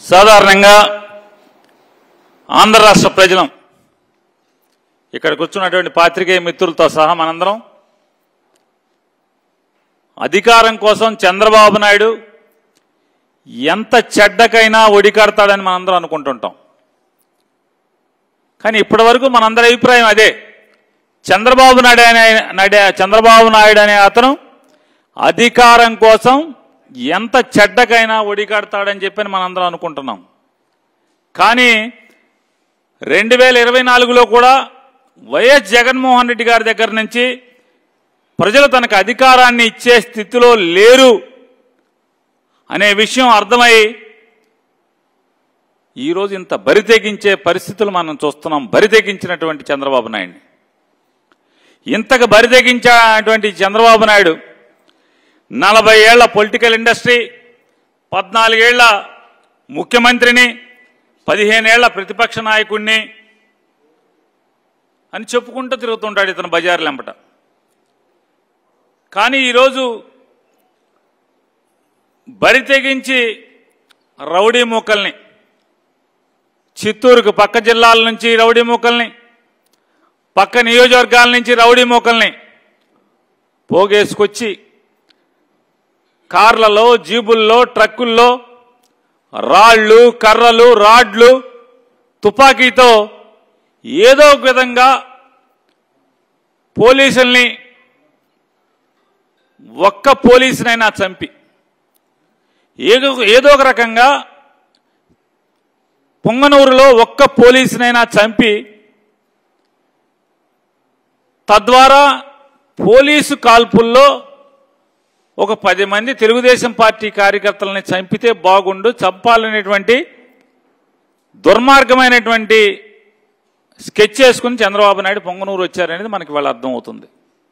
సాధారణంగా ఆంధ్ర రాష్ట్ర ప్రజలం ఇక్కడ కూర్చున్నటువంటి పాత్రికేయ మిత్రులతో సహా మనందరం అధికారం కోసం చంద్రబాబు నాయుడు ఎంత చెడ్డకైనా ఒడికడతాడని మనందరం అనుకుంటుంటాం కానీ ఇప్పటి వరకు మనందరి అభిప్రాయం అదే చంద్రబాబు నాయుడు అనే నాయుడు చంద్రబాబు నాయుడు అనే అతను అధికారం కోసం ఎంత చెడ్డకైనా ఒడికడతాడని చెప్పని మనందరం అనుకుంటున్నాం కానీ రెండు వేల ఇరవై నాలుగులో కూడా వైఎస్ జగన్మోహన్ రెడ్డి గారి దగ్గర నుంచి ప్రజలు తనకు అధికారాన్ని ఇచ్చే స్థితిలో లేరు అనే విషయం అర్థమై ఈరోజు ఇంత బరి తెగించే పరిస్థితులు మనం చూస్తున్నాం బరి తెగించినటువంటి చంద్రబాబు నాయుడిని ఇంతకు బరి తెగించినటువంటి చంద్రబాబు నాయుడు నలభై ఏళ్ల పొలిటికల్ ఇండస్ట్రీ పద్నాలుగేళ్ల ముఖ్యమంత్రిని పదిహేనేళ్ల ప్రతిపక్ష నాయకుడిని అని చెప్పుకుంటూ తిరుగుతుంటాడు ఇతను బజార్లు వెంబట కానీ ఈరోజు బరి తెగించి రౌడీ మూకల్ని చిత్తూరుకు పక్క జిల్లాల నుంచి రౌడీ మూకల్ని పక్క నియోజకవర్గాల నుంచి రౌడీ మూకల్ని పోగేసుకొచ్చి కార్లలో జీబుల్లో ట్రక్కుల్లో రాళ్ళు కర్రలు రాడ్లు తుపాకీతో ఏదో ఒక విధంగా పోలీసుల్ని ఒక్క పోలీసునైనా చంపి ఏదో ఏదో ఒక రకంగా పొంగనూరులో ఒక్క పోలీసునైనా చంపి తద్వారా పోలీసు కాల్పుల్లో ఒక పది మంది తెలుగుదేశం పార్టీ కార్యకర్తలని చంపితే బాగుండు చంపాలనేటువంటి దుర్మార్గమైనటువంటి స్కెచ్ చేసుకుని చంద్రబాబు నాయుడు పొంగనూరు వచ్చారనేది మనకి వాళ్ళ అర్థమవుతుంది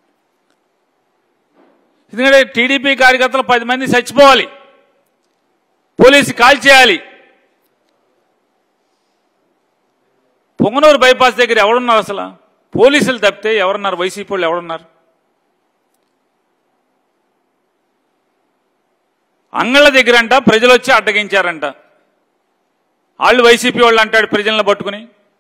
ఎందుకంటే టీడీపీ కార్యకర్తలు పది మంది చచ్చిపోవాలి పోలీసు కాల్ చేయాలి పొంగనూరు బైపాస్ దగ్గర ఎవరున్నారు అసలు పోలీసులు తప్పితే ఎవరున్నారు వైసీపీ వాళ్ళు ఎవరున్నారు అంగళ్ళ దగ్గర అంట ప్రజలు వచ్చి అడ్డగించారంట వాళ్ళు వైసీపీ వాళ్ళు అంటాడు ప్రజలను పట్టుకుని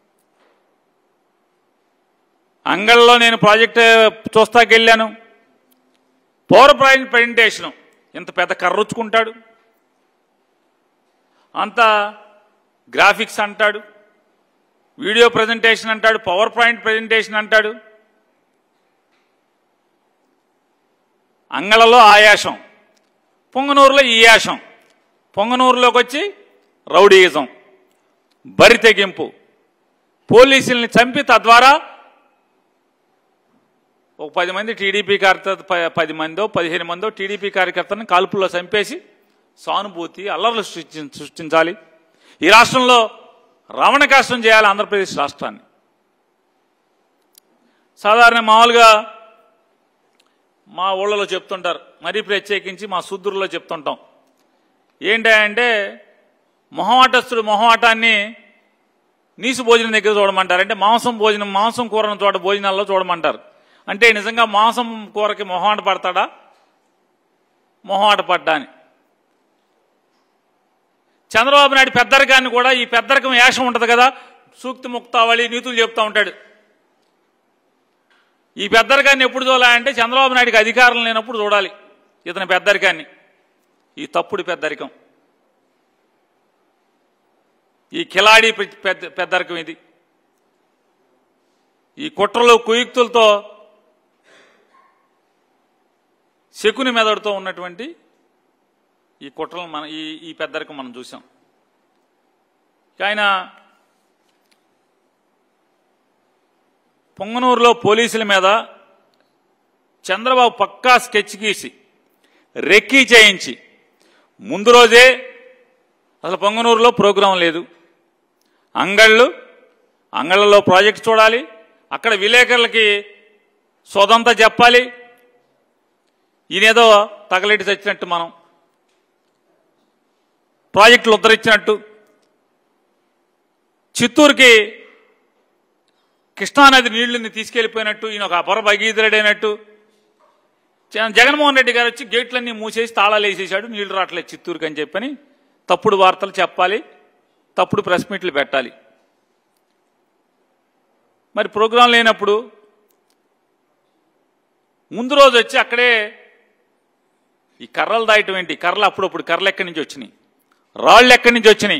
అంగళ్ళలో నేను ప్రాజెక్ట్ చూస్తాకి వెళ్ళాను పవర్ పాయింట్ ప్రజెంటేషను ఇంత పెద్ద కర్రొచ్చుకుంటాడు అంత గ్రాఫిక్స్ అంటాడు వీడియో ప్రజెంటేషన్ అంటాడు పవర్ పాయింట్ ప్రజెంటేషన్ అంటాడు అంగళలో ఆయాసం పొంగనూరులో ఈ యాసం పొంగనూరులోకి వచ్చి రౌడీయిజం బరి తెగింపు పోలీసుల్ని చంపి తద్వారా ఒక పది మంది టీడీపీ కార్యకర్త ప- పది మందో పదిహేను మందో టీడీపీ కార్యకర్తలను కాల్పుల్లో చంపేసి సానుభూతి అల్లర్లు సృష్టి సృష్టించాలి ఈ రాష్ట్రంలో రమణ కష్టం చేయాలి ఆంధ్రప్రదేశ్ రాష్ట్రాన్ని సాధారణ మామూలుగా మా ఊళ్ళలో చెప్తుంటారు మరీ ప్రత్యేకించి మా శూద్రుల్లో చెప్తుంటాం ఏంటంటే మొహమాటస్తుడు మొహమాటాన్ని నీసు భోజనం దగ్గర చూడమంటారు అంటే మాంసం భోజనం మాంసం కూరను చోట భోజనాల్లో చూడమంటారు అంటే నిజంగా మాంసం కూరకి మొహమాట పడతాడా మొహమాట పడ్డా అని చంద్రబాబు నాయుడు పెద్దరికాన్ని కూడా ఈ పెద్దరికం వేషం ఉంటుంది కదా సూక్తి ముక్తావళి నీతులు చెప్తా ఉంటాడు ఈ పెద్దరికాన్ని ఎప్పుడు చూడాలంటే చంద్రబాబు నాయుడికి అధికారం లేనప్పుడు చూడాలి ఇతని పెద్దరికాన్ని ఈ తప్పుడు పెద్దరికం ఈ కిలాడి పె- పెద్ద పెద్దరికం ఇది ఈ కుట్రలు కుయుక్తులతో శకుని మెదడుతో ఉన్నటువంటి ఈ కుట్రలు మన ఈ ఈ పెద్దరికం మనం చూసాం ఇక ఆయన పొంగనూరులో పోలీసుల మీద చంద్రబాబు పక్కా స్కెచ్ గీసి రెక్కీ చేయించి ముందు రోజే అసలు పొంగనూరులో ప్రోగ్రాం లేదు అంగళ్ళు అంగళ్ళలో ప్రాజెక్ట్ చూడాలి అక్కడ విలేకరులకి సోదంతా చెప్పాలి ఈయనేదో తగలెట్టి చచ్చినట్టు మనం ప్రాజెక్టులు ఉద్ధరించినట్టు చిత్తూరుకి కృష్ణానది నీళ్లని తీసుకెళ్లిపోయినట్టు ఈయన ఒక అపర భగీధరుడైనట్టు జ- జగన్మోహన్ రెడ్డి గారు వచ్చి గేట్లన్నీ మూసేసి తాళాలు వేసేసాడు నీళ్లు రావట్లేదు చిత్తూరుకి అని చెప్పని తప్పుడు వార్తలు చెప్పాలి తప్పుడు ప్రెస్ మీట్లు పెట్టాలి మరి ప్రోగ్రాం లేనప్పుడు ముందు రోజు వచ్చి అక్కడే ఈ కర్రలు దాయటం ఏంటి కర్రలు అప్పుడప్పుడు కర్రలు ఎక్కడి నుంచి వచ్చినాయి రాళ్ళు ఎక్కడి నుంచి వచ్చినాయి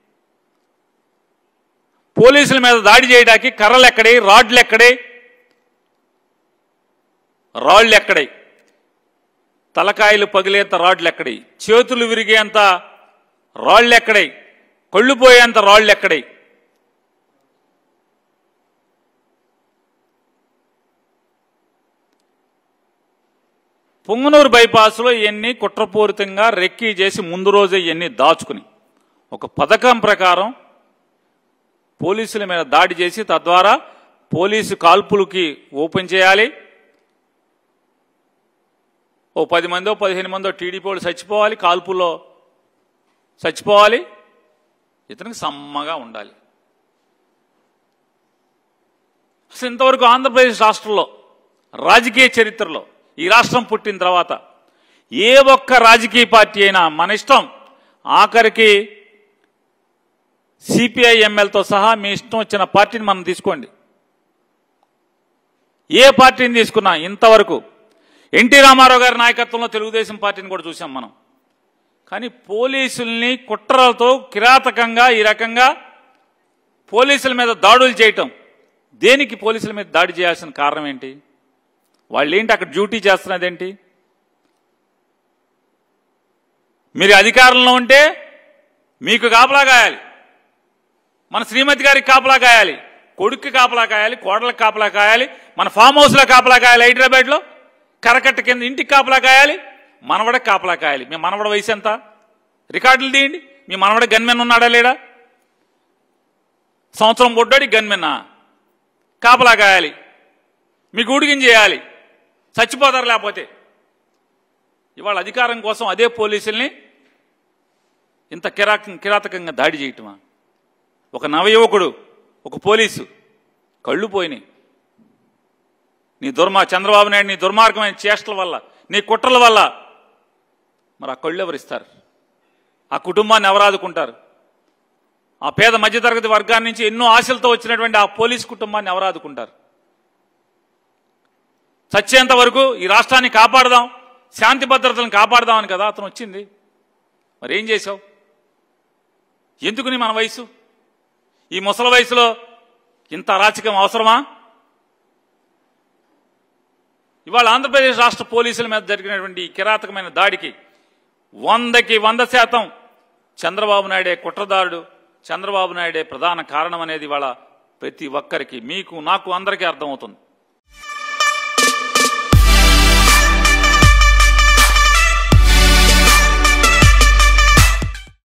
పోలీసుల మీద దాడి చేయడానికి కర్రలు ఎక్కడే రాడ్లు ఎక్కడే రాళ్ళు ఎక్కడే తలకాయలు పగిలేంత రాడ్లు ఎక్కడే చేతులు విరిగేంత రాళ్ళు ఎక్కడే కళ్ళు పోయేంత రాళ్ళు ఎక్కడే పొంగనూరు బైపాస్లో ఇవన్నీ కుట్రపూరితంగా రెక్కీ చేసి ముందు రోజే ఇవన్నీ దాచుకుని ఒక పథకం ప్రకారం పోలీసుల మీద దాడి చేసి తద్వారా పోలీసు కాల్పులకి ఓపెన్ చేయాలి ఓ పది మందో పదిహేను మందో టీడీపీ వాళ్ళు చచ్చిపోవాలి కాల్పుల్లో చచ్చిపోవాలి ఇతనికి సమ్మగా ఉండాలి అసలు ఇంతవరకు ఆంధ్రప్రదేశ్ రాష్ట్రంలో రాజకీయ చరిత్రలో ఈ రాష్ట్రం పుట్టిన తర్వాత ఏ ఒక్క రాజకీయ పార్టీ అయినా మన ఇష్టం ఆఖరికి సిపిఐ ఎమ్మెల్తో సహా మీ ఇష్టం వచ్చిన పార్టీని మనం తీసుకోండి ఏ పార్టీని తీసుకున్నా ఇంతవరకు ఎన్టీ రామారావు గారి నాయకత్వంలో తెలుగుదేశం పార్టీని కూడా చూసాం మనం కానీ పోలీసుల్ని కుట్రలతో కిరాతకంగా ఈ రకంగా పోలీసుల మీద దాడులు చేయటం దేనికి పోలీసుల మీద దాడి చేయాల్సిన కారణం ఏంటి వాళ్ళు ఏంటి అక్కడ డ్యూటీ చేస్తున్నదేంటి మీరు అధికారంలో ఉంటే మీకు కాపలా కాయాలి మన శ్రీమతి గారికి కాపలా కాయాలి కొడుక్కి కాపలా కాయాలి కోడలకు కాపలా కాయాలి మన ఫామ్ హౌస్లో కాపలా కాయాలి హైదరాబాద్లో కరకట్ట కింద ఇంటికి కాపలా కాయాలి మనవడకి కాపలా కాయాలి మీ మనవడ వయసు ఎంత రికార్డులు తీయండి మీ మనవడ గన్మెన్ ఉన్నాడా లేడా సంవత్సరం పొడ్డాడి గన్మెన్నా కాపలా కాయాలి మీ గూడిగిం చేయాలి చచ్చిపోతారు లేకపోతే ఇవాళ అధికారం కోసం అదే పోలీసుల్ని ఇంత కిరాక కిరాతకంగా దాడి చేయటమా ఒక నవయువకుడు ఒక పోలీసు కళ్ళు పోయినాయి నీ దుర్మా చంద్రబాబు నాయుడు నీ దుర్మార్గమైన చేష్టల వల్ల నీ కుట్రల వల్ల మరి ఆ కళ్ళు ఎవరిస్తారు ఆ కుటుంబాన్ని ఎవరు ఆదుకుంటారు ఆ పేద మధ్యతరగతి వర్గాన్ని నుంచి ఎన్నో ఆశలతో వచ్చినటువంటి ఆ పోలీస్ కుటుంబాన్ని ఎవరు ఆదుకుంటారు చచ్చేంత వరకు ఈ రాష్ట్రాన్ని కాపాడదాం శాంతి భద్రతలను కాపాడదామని కదా అతను వచ్చింది మరి ఏం చేశావు ఎందుకుని మన వయసు ఈ ముసల వయసులో ఇంత అరాచకం అవసరమా ఇవాళ ఆంధ్రప్రదేశ్ రాష్ట్ర పోలీసుల మీద జరిగినటువంటి ఈ కిరాతకమైన దాడికి వందకి వంద శాతం చంద్రబాబు నాయుడే కుట్రదారుడు చంద్రబాబు నాయుడే ప్రధాన కారణం అనేది ఇవాళ ప్రతి ఒక్కరికి మీకు నాకు అందరికీ అర్థమవుతుంది